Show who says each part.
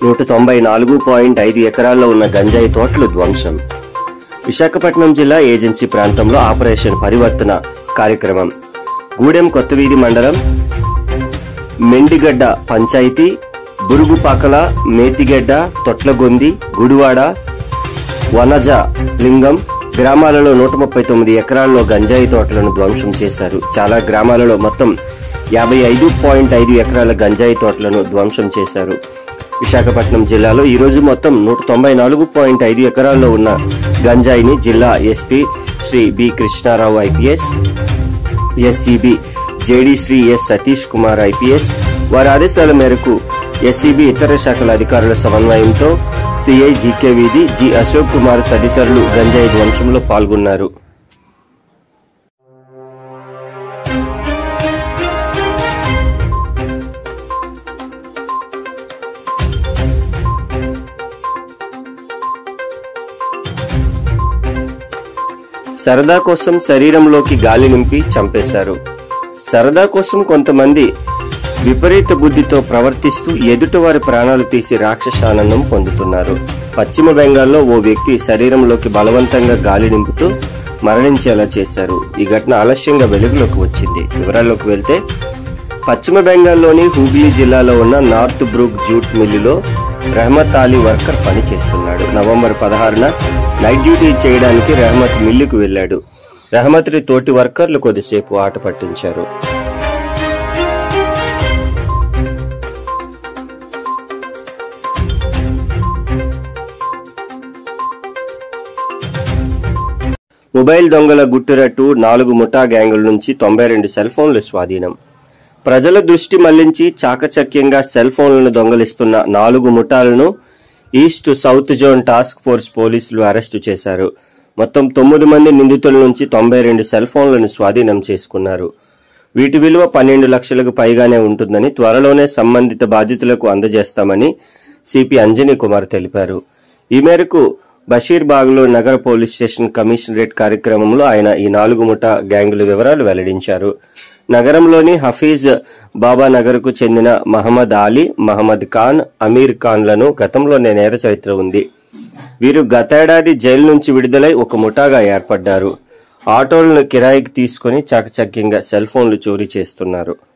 Speaker 1: నూట తొంభై నాలుగు పాయింట్ ఐదు ఎకరాల్లో ఉన్న గంజాయి తోటలు ధ్వంసం విశాఖపట్నం జిల్లా ఏజెన్సీ ప్రాంతంలో ఆపరేషన్ పరివర్తన కార్యక్రమం గూడెం కొత్తవీధి మండలం మెండిగడ్డ పంచాయతీ బురుగుపాకల మేతిగడ్డ తొట్లగొంది గుడివాడ వనజ లింగం గ్రామాలలో నూట ముప్పై తొమ్మిది ఎకరాల్లో గంజాయి తోటలను ధ్వంసం చేశారు చాలా గ్రామాలలో మొత్తం యాభై ఐదు పాయింట్ ఐదు ఎకరాల గంజాయి తోటలను ధ్వంసం చేశారు విశాఖపట్నం జిల్లాలో ఈ రోజు మొత్తం నూట తొంభై నాలుగు పాయింట్ ఐదు ఎకరాల్లో ఉన్న గంజాయిని జిల్లా SP Shri B Krishnarao IPS SCB JD Shri S Satish Kumar IPS వారి ఆదేశాల మేరకు ఎస్సీబీ ఇతర శాఖల అధికారుల సమన్వయంతో CI GK Veedhi G Ashok Kumar తదితరులు గంజాయి ధ్వంసంలో పాల్గొన్నారు సరదా కోసం శరీరంలోకి గాలి నింపి చంపేశారు సరదా కోసం కొంతమంది విపరీత బుద్ధితో ప్రవర్తిస్తూ ఎదుటివారి ప్రాణాలు తీసి రాక్షస ఆనందం పొందుతున్నారు పశ్చిమ బెంగాల్లో ఓ వ్యక్తి శరీరంలోకి బలవంతంగా గాలి నింపుతూ మరణించేలా చేశారు ఈ ఘటన ఆలస్యంగా వెలుగులోకి వచ్చింది వివరాల్లోకి వెళ్తే పశ్చిమ బెంగాల్లోని హూగ్లీ జిల్లాలో ఉన్న నార్త్ బ్రూక్ జూట్ మిల్లులో రెహమత్ అలీ వర్కర్ పని చేస్తున్నాడు నవంబర్ పదహారున నైట్ డ్యూటీ చేయడానికి రెహమత్ మిల్లుకు వెళ్ళాడు రెహమత్రి తోటి వర్కర్లు కొద్దిసేపు ఆట పట్టించారు మొబైల్ దొంగల గుట్టురట్టు నాలుగు ముఠా గ్యాంగుల నుంచి తొంభై రెండు సెల్ ఫోన్లు స్వాధీనం ప్రజల దృష్టి మళ్లించి చాకచక్యంగా సెల్ ఫోన్లను దొంగలిస్తున్న నాలుగు ముఠాలను east south zone task force పోలీసులు అరెస్టు చేశారు మొత్తం తొమ్మిది మంది నిందితుల నుంచి తొంభై రెండు సెల్ ఫోన్లను స్వాధీనం చేసుకున్నారు వీటి విలువ పన్నెండు లక్షలకు పైగానే ఉంటుందని త్వరలోనే సంబంధిత బాధితులకు అందజేస్తామని సిపి అంజనీ కుమార్ తెలిపారు ఈ మేరకు బషీర్బాగ్లో నగర పోలీస్ స్టేషన్ కమిషనరేట్ కార్యక్రమంలో ఆయన ఈ నాలుగు ముఠా గ్యాంగుల వివరాలు వెల్లడించారు నగరంలోని హఫీజ్ బాబా నగర్కు చెందిన మహమ్మద్ అలీ మహమ్మద్ ఖాన్ అమీర్ ఖాన్లను గతంలోనే నేర చరిత్ర ఉంది వీరు గతేడాది జైలు నుంచి విడుదలై ఒక ముఠాగా ఏర్పడ్డారు ఆటోలను కిరాయికి తీసుకుని చాకచక్యంగా సెల్ ఫోన్లు చోరీ చేస్తున్నారు